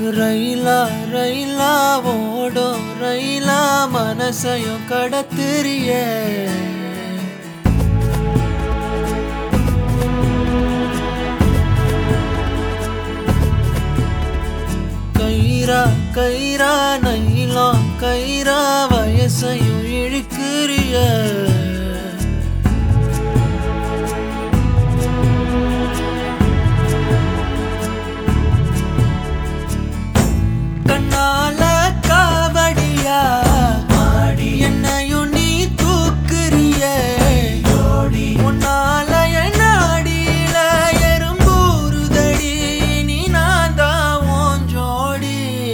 ரயிலா ரயிலா ஓடும் ரயிலா மனசையும் கடத்துறிய கயிறா கயிறா நைலாம் கயிறா வயசையும் இழுக்கிறிய கண்ணால காவடியா மாடி என்னையும் நீ தூக்குறிய உன்னால என் நாடியில எறும்பூறுதடி நீ நான் தான் உன் ஜோடி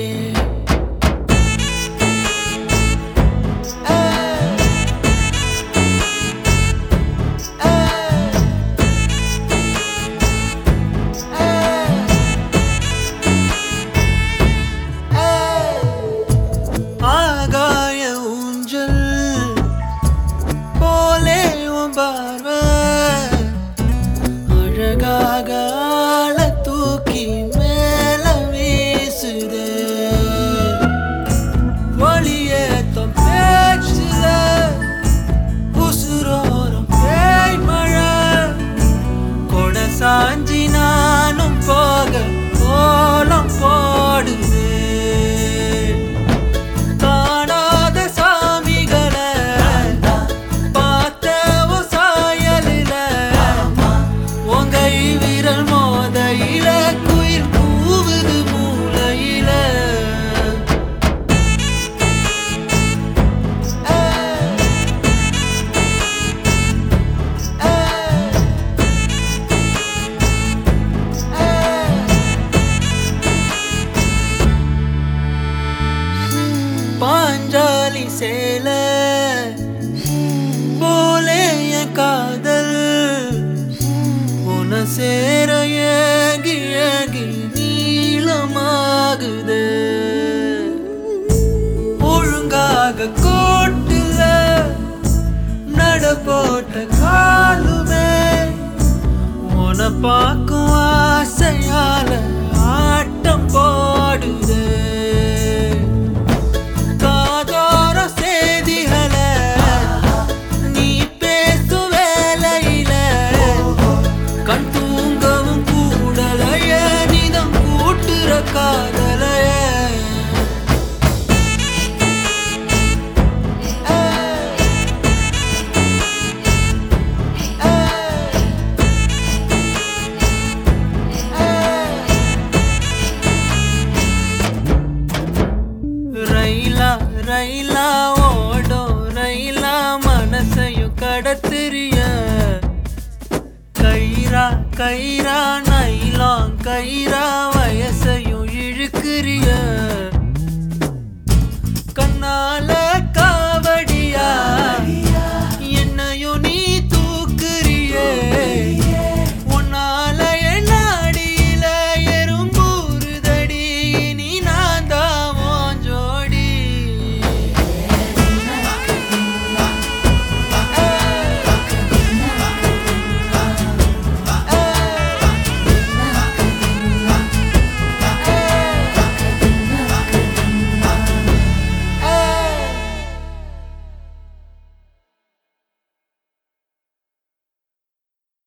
ஆகாய ஊஞ்சல் போலே உன் பார்வை அழகாக ஆள தூக்கி மேல வீசுது ஒளியேத்தம் பேச்சுல உசுரோரம் பேய் மழை கொட சாஞ்சி நானும் போக கோலம் போடுது காணாத சாமிகளை பார்த்த உன் சாயலில உன் கை விரல் மோதையில குயில் கூவுது மூலையில பாஞ்சாலி சேல போலே என் காதல் உன சேர ஏகி ஏகி நீளமாகுது ஒழுங்காக கோட்டுல நட போட்ட காலுமே உன பார்க்கும் ஆசையால ஆட்டம் போடுது காதோர செய்திகளை நீ பேசும் வேலையில கண் தூங்கவும் கூடலைய நிதம் கூட்டுற காதலைய ரயிலா ரயிலா ஓடும் ரயிலா மனசையும் கடத்துறிய கயிறா கயிறா நைலாம் கயிறா வயசையும் இழுக்கிறிய